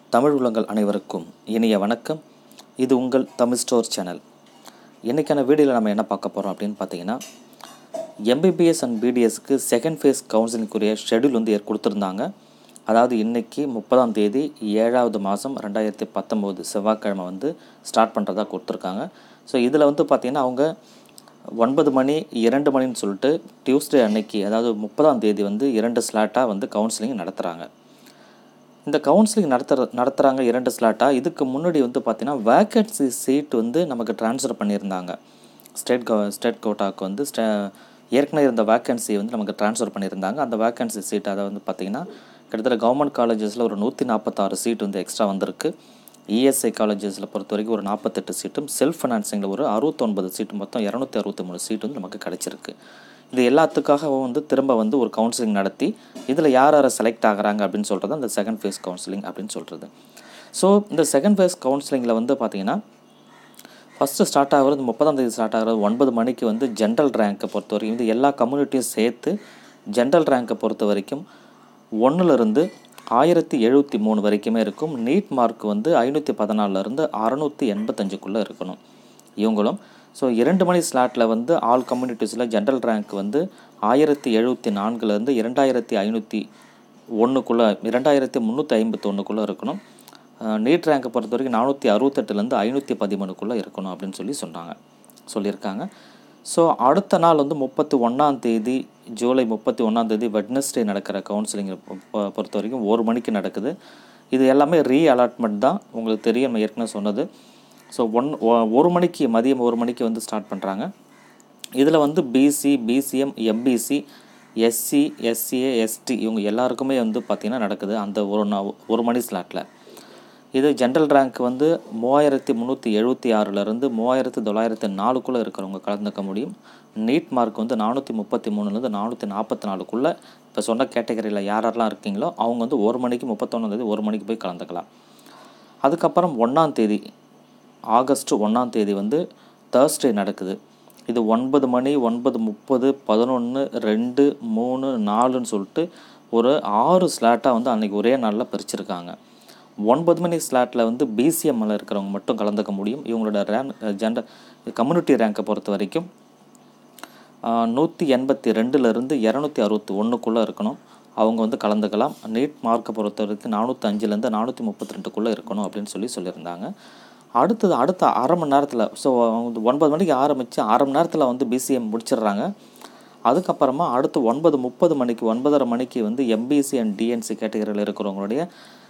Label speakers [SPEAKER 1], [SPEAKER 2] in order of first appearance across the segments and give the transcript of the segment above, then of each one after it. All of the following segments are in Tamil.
[SPEAKER 1] தமிழ் உள்ளங்கள் அனைவருக்கும் இனிய வணக்கம் இது உங்கள் தமிழ் ஸ்டோர் சேனல் இன்றைக்கான வீடியோவில் நம்ம என்ன பார்க்க போகிறோம் அப்படின்னு பார்த்தீங்கன்னா எம்பிபிஎஸ் அண்ட் பிடிஎஸ்க்கு செகண்ட் ஃபேஸ் கவுன்சிலிங்குரிய ஷெடியூல் வந்து ஏற் கொடுத்துருந்தாங்க அதாவது இன்றைக்கி முப்பதாம் தேதி ஏழாவது மாதம் ரெண்டாயிரத்தி பத்தொம்போது செவ்வாய்க்கிழமை வந்து ஸ்டார்ட் பண்ணுறதா கொடுத்துருக்காங்க ஸோ இதில் வந்து பார்த்திங்கன்னா அவங்க ஒன்பது மணி இரண்டு மணின்னு சொல்லிட்டு டியூஸ்டே அன்னைக்கு அதாவது முப்பதாம் தேதி வந்து இரண்டு ஸ்லாட்டாக வந்து கவுன்சிலிங் நடத்துகிறாங்க இந்த கவுன்சிலிங் நடத்துற நடத்துகிறாங்க இரண்டு ஸ்லாட்டாக இதுக்கு முன்னாடி வந்து பார்த்திங்கன்னா வேக்கன்சி சீட் வந்து நமக்கு ட்ரான்ஸ்ஃபர் பண்ணியிருந்தாங்க ஸ்டேட் கவ ஸ்டேட் கோட்டாவுக்கு வந்து ஸ்டே ஏற்கனவே இருந்த வேக்கன்சி வந்து நமக்கு ட்ரான்ஸ்ஃபர் பண்ணியிருந்தாங்க அந்த வேக்கன்சி சீட் அதை வந்து பார்த்திங்கன்னா கிட்டத்தட்ட கவர்மெண்ட் காலேஜஸில் ஒரு நூற்றி நாற்பத்தாறு சீட் வந்து எக்ஸ்ட்ரா வந்திருக்கு இஎஸ்ஐ காலேஜஸில் பொறுத்த வரைக்கும் ஒரு நாற்பத்தெட்டு சீட்டும் செல்ஃப் ஃபைனான்சிங்கில் ஒரு அறுபத்தொன்பது சீட்டு மொத்தம் இரநூத்தி அறுபத்தி மூணு சீட் வந்து நமக்கு கிடச்சிருக்கு இது எல்லாத்துக்காகவும் வந்து திரும்ப வந்து ஒரு கவுன்சிலிங் நடத்தி இதில் யார் யாரை செலக்ட் ஆகுறாங்க அப்படின்னு சொல்கிறது அந்த செகண்ட் ஃபேஸ் கவுன்சிலிங் அப்படின்னு சொல்கிறது ஸோ இந்த செகண்ட் ஃபேஸ் கவுன்சிலிங்கில் வந்து பார்த்திங்கன்னா ஃபஸ்ட்டு ஸ்டார்ட் ஆகிறது முப்பதாம் தேதி ஸ்டார்ட் ஆகிறது ஒன்பது மணிக்கு வந்து ஜென்ரல் ரேங்க்கை பொறுத்த வரைக்கும் வந்து எல்லா கம்யூனிட்டியும் சேர்த்து ஜென்ரல் ரேங்க்கை பொறுத்த வரைக்கும் ஒன்றுலேருந்து ஆயிரத்தி எழுபத்தி மூணு வரைக்குமே இருக்கும் நீட் மார்க் வந்து ஐநூற்றி பதினாலருந்து அறநூற்றி எண்பத்தஞ்சுக்குள்ளே இருக்கணும் இவங்களும் ஸோ இரண்டு மணி ஸ்லாட்டில் வந்து ஆல் கம்யூனிட்டிஸில் ஜென்ரல் ரேங்க் வந்து ஆயிரத்தி எழுபத்தி நான்குலேருந்து இரண்டாயிரத்தி ஐநூற்றி ஒன்றுக்குள்ளே இரண்டாயிரத்தி முந்நூற்றி ஐம்பத்தி ஒன்றுக்குள்ளே இருக்கணும் நீட் ரேங்கை பொறுத்த வரைக்கும் நானூற்றி அறுபத்தெட்டுலேருந்து ஐநூற்றி பதிமூணுக்குள்ளே இருக்கணும் அப்படின்னு சொல்லி சொன்னாங்க சொல்லியிருக்காங்க ஸோ அடுத்த நாள் வந்து முப்பத்தி ஒன்றாம் தேதி ஜூலை முப்பத்தி ஒன்றாம் தேதி வெட்னஸ்டே நடக்கிற கவுன்சிலிங் பொறுத்த வரைக்கும் ஒரு மணிக்கு நடக்குது இது எல்லாமே ரீ அலாட்மெண்ட் தான் உங்களுக்கு தெரியும் நம்ம ஏற்கனவே சொன்னது ஸோ ஒன் ஒரு மணிக்கு மதியம் ஒரு மணிக்கு வந்து ஸ்டார்ட் பண்ணுறாங்க இதில் வந்து BC BCM MBC SC SCA ST இவங்க எல்லாருக்குமே வந்து பார்த்திங்கன்னா நடக்குது அந்த ஒரு ஒரு மணி ஸ்லாட்டில் இது ஜென்ரல் ரேங்க் வந்து மூவாயிரத்தி முந்நூற்றி எழுபத்தி ஆறுலேருந்து மூவாயிரத்தி தொள்ளாயிரத்தி நாலுக்குள்ளே இருக்கிறவங்க கலந்துக்க முடியும் நீட் மார்க் வந்து நானூற்றி முப்பத்தி மூணுலேருந்து நானூற்றி நாற்பத்தி நாலுக்குள்ளே இப்போ சொன்ன கேட்டகரியில் யார் யாரெல்லாம் இருக்கீங்களோ அவங்க வந்து ஒரு மணிக்கு முப்பத்தொன்னாந்தேதி ஒரு மணிக்கு போய் கலந்துக்கலாம் அதுக்கப்புறம் ஒன்றாம் தேதி ஆகஸ்ட் ஒன்றாம் தேதி வந்து தேர்ஸ்டே நடக்குது இது ஒன்பது மணி ஒன்பது முப்பது பதினொன்று ரெண்டு மூணு நாலுன்னு சொல்லிட்டு ஒரு ஆறு ஸ்லாட்டாக வந்து அன்றைக்கி ஒரே நாளில் பிரிச்சிருக்காங்க ஒன்பது மணி ஸ்லாட்டில் வந்து பிசிஎம்மில் இருக்கிறவங்க மட்டும் கலந்துக்க முடியும் இவங்களோட ரேங்க் ஜென்டர் கம்யூனிட்டி ரேங்கை பொறுத்த வரைக்கும் நூற்றி எண்பத்தி ரெண்டுலேருந்து இரநூத்தி அறுபத்தி ஒன்றுக்குள்ளே இருக்கணும் அவங்க வந்து கலந்துக்கலாம் நீட் மார்க்கை பொறுத்த வரைக்கும் நானூற்றி அஞ்சுலேருந்து நானூற்றி முப்பத்தி ரெண்டுக்குள்ளே இருக்கணும் அப்படின்னு சொல்லி சொல்லியிருந்தாங்க அடுத்தது அடுத்த அரை மணி நேரத்தில் ஸோ ஒன்பது மணிக்கு ஆரம்பித்து அரை மணி நேரத்தில் வந்து பிசிஎம் முடிச்சிடுறாங்க அதுக்கப்புறமா அடுத்து ஒன்பது முப்பது மணிக்கு ஒன்பதரை மணிக்கு வந்து எம்பிசி அண்ட் டிஎன்சி கேட்டகரியில் இருக்கிறவங்களுடைய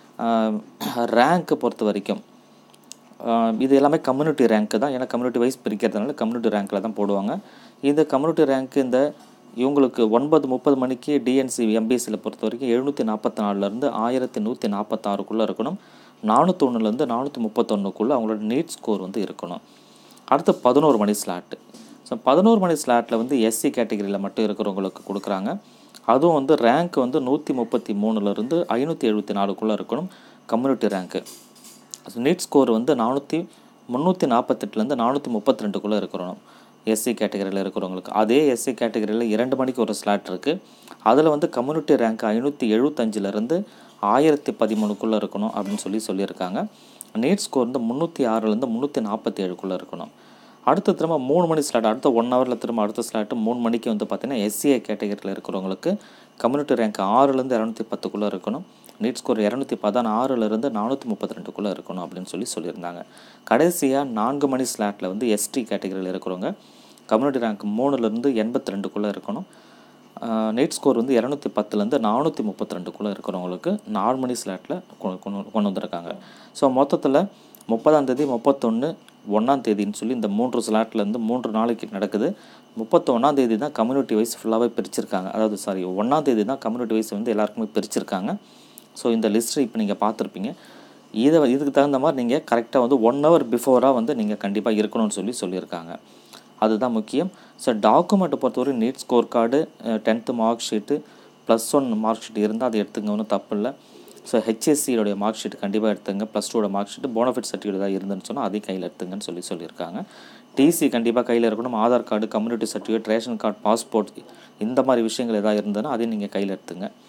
[SPEAKER 1] ரேங்க்கு பொறுத்த வரைக்கும் இது எல்லாமே கம்யூனிட்டி ரேங்க்கு தான் ஏன்னா கம்யூனிட்டி வைஸ் பிரிக்கிறதுனால கம்யூனிட்டி ரேங்க்கில் தான் போடுவாங்க இந்த கம்யூனிட்டி ரேங்க்கு இந்த இவங்களுக்கு ஒன்பது முப்பது மணிக்கு டிஎன்சி எம்பிசியில் பொறுத்த வரைக்கும் எழுநூற்றி நாற்பத்தி நாலுலேருந்து ஆயிரத்தி நூற்றி நாற்பத்தாறுக்குள்ளே இருக்கணும் நானூற்றொன்னுலேருந்து நானூற்றி முப்பத்தொன்றுக்குள்ளே அவங்களோட நீட் ஸ்கோர் வந்து இருக்கணும் அடுத்து பதினோரு மணி ஸ்லாட்டு ஸோ பதினோரு மணி ஸ்லாட்டில் வந்து எஸ்சி கேட்டகரியில் மட்டும் இருக்கிறவங்களுக்கு கொடுக்குறாங்க அதுவும் வந்து ரேங்க் வந்து நூற்றி முப்பத்தி மூணுலேருந்து ஐநூற்றி எழுபத்தி நாலுக்குள்ளே இருக்கணும் கம்யூனிட்டி ரேங்க்கு நீட் ஸ்கோர் வந்து நானூற்றி முந்நூற்றி நாற்பத்தெட்டுலேருந்து நானூற்றி முப்பத்தி ரெண்டுக்குள்ளே இருக்கணும் எஸ்சி கேட்டகரியில் இருக்கிறவங்களுக்கு அதே எஸ்சி கேட்டகரியில் இரண்டு மணிக்கு ஒரு ஸ்லாட் இருக்குது அதில் வந்து கம்யூனிட்டி ரேங்க் ஐநூற்றி எழுபத்தஞ்சிலேருந்து ஆயிரத்தி பதிமூணுக்குள்ளே இருக்கணும் அப்படின்னு சொல்லி சொல்லியிருக்காங்க நீட் ஸ்கோர் வந்து முந்நூற்றி ஆறுலேருந்து முந்நூற்றி நாற்பத்தி ஏழுக்குள்ளே இருக்கணும் அடுத்து திரும்ப மூணு மணி ஸ்லாட் அடுத்த ஒன் ஹவரில் திரும்ப அடுத்த ஸ்லாட்டு மூணு மணிக்கு வந்து பார்த்திங்கன்னா எஸ்சிஐ கேட்டகரியில் இருக்கிறவங்களுக்கு கம்யூனிட்டி ரேங்க் ஆறுலேருந்து இரநூத்தி பத்துக்குள்ளே இருக்கணும் நீட் ஸ்கோர் இரநூத்தி பதினாறுலேருந்து நானூற்றி முப்பத்தி ரெண்டுக்குள்ளே இருக்கணும் அப்படின்னு சொல்லி சொல்லியிருந்தாங்க கடைசியாக நான்கு மணி ஸ்லாட்டில் வந்து எஸ்டி கேட்டகரியில் இருக்கிறவங்க கம்யூனிட்டி ரேங்க் மூணுலேருந்து எண்பத்தி ரெண்டுக்குள்ளே இருக்கணும் நீட் ஸ்கோர் வந்து இரநூத்தி பத்துலேருந்து நானூற்றி முப்பத்தி ரெண்டுக்குள்ளே இருக்கிறவங்களுக்கு நாலு மணி ஸ்லாட்டில் கொண்டு கொண்டு வந்திருக்காங்க ஸோ மொத்தத்தில் முப்பதாம் தேதி முப்பத்தொன்று ஒன்றாம் தேதின்னு சொல்லி இந்த மூன்று ஸ்லாட்லேருந்து மூன்று நாளைக்கு நடக்குது முப்பத்தொன்னாம் தேதி தான் கம்யூனிட்டி வைஸ் ஃபுல்லாகவே பிரிச்சிருக்காங்க அதாவது சாரி ஒன்றாம் தேதி தான் கம்யூனிட்டி வைஸ் வந்து எல்லாருக்குமே பிரிச்சிருக்காங்க ஸோ இந்த லிஸ்ட்டு இப்போ நீங்கள் பார்த்துருப்பீங்க இதை இதுக்கு தகுந்த மாதிரி நீங்கள் கரெக்டாக வந்து ஒன் ஹவர் பிஃபோராக வந்து நீங்கள் கண்டிப்பாக இருக்கணும்னு சொல்லி சொல்லியிருக்காங்க அதுதான் முக்கியம் ஸோ டாக்குமெண்ட்டை பொறுத்தவரை NEET score card tenth mark sheet plus one mark sheet இருந்தால் அதை எடுத்துங்க ஒன்றும் தப்பு இல்லை ஸோ ஹெச்எஸ்சியோடைய மார்க் ஷீட் கண்டிப்பாக எடுத்துங்க plus two mark sheet bonafide certificate தான் இருந்துன்னு சொன்னால் அதையும் கையில் எடுத்துங்கன்னு சொல்லி சொல்லியிருக்காங்க டிசி கண்டிப்பாக கையில் இருக்கணும் Aadhaar card community certificate ration card passport இந்த மாதிரி விஷயங்கள் எதாவது இருந்ததுன்னா அதையும் நீங்கள் கையில் எடுத்துங்க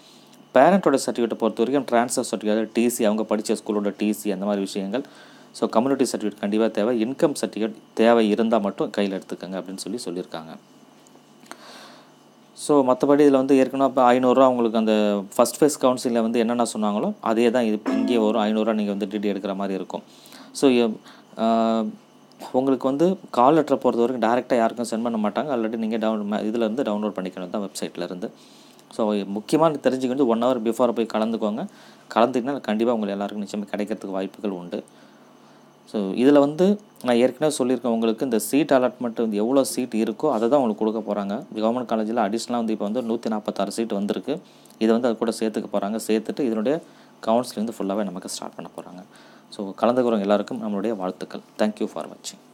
[SPEAKER 1] பேரண்ட்டோட சர்டிஃபிகேட்டை பொறுத்த வரைக்கும் ட்ரான்ஸ்ஃபர் சர்டிஃபிகேட் டிசி அவங்க படித்த ஸ்கூலோட டிசி அந்த மாதிரி விஷயங்கள் ஸோ கம்யூனிட்டி சர்டிஃபிகேட் கண்டிப்பாக தேவை இன்கம் சர்டிஃபிகேட் தேவை இருந்தால் மட்டும் கையில் எடுத்துக்கோங்க அப்படின்னு சொல்லி சொல்லியிருக்காங்க ஸோ மற்றபடி இதில் வந்து ஏற்கனவே இப்போ ஐநூறுரூவா உங்களுக்கு அந்த ஃபஸ்ட் ஃபேஸ் கவுன்சிலில் வந்து என்னென்ன சொன்னாங்களோ அதே தான் இது இங்கேயே வரும் ஐநூறுரூவா நீங்கள் வந்து டிடி எடுக்கிற மாதிரி இருக்கும் ஸோ உங்களுக்கு வந்து கால் லெட்டரை பொறுத்த வரைக்கும் டேரெக்டாக யாருக்கும் சென்ட் பண்ண மாட்டாங்க ஆல்ரெடி நீங்கள் டவுன் இதில் இருந்து டவுன்லோட் பண்ணிக்கணும் தான் வெப்சைட்டில் இருந்து ஸோ முக்கியமாக தெரிஞ்சுக்கிட்டு ஒன் ஹவர் பிஃபோர் போய் கலந்துக்கோங்க கலந்துக்கினா கண்டிப்பாக உங்களுக்கு எல்லாருக்கும் நிச்சயமாக கிடைக்கிறதுக்கு வாய்ப்புகள் உண்டு ஸோ இதில் வந்து நான் ஏற்கனவே சொல்லியிருக்கேன் உங்களுக்கு இந்த சீட் அலாட்மெண்ட் வந்து எவ்வளோ சீட் இருக்கோ அதை தான் உங்களுக்கு கொடுக்க போகிறாங்க கவர்மெண்ட் காலேஜில் அடிஷ்னலாக வந்து இப்போ வந்து நூற்றி நாற்பத்தாறு சீட் வந்திருக்கு இதை வந்து அது கூட சேர்த்துக்க போகிறாங்க சேர்த்துட்டு இதனுடைய கவுன்சிலிங் வந்து ஃபுல்லாகவே நமக்கு ஸ்டார்ட் பண்ண போகிறாங்க ஸோ கலந்துக்கிறவங்க எல்லாருக்கும் நம்மளுடைய வாழ்த்துக்கள் தேங்க்யூ ஃபார் வாட்சிங்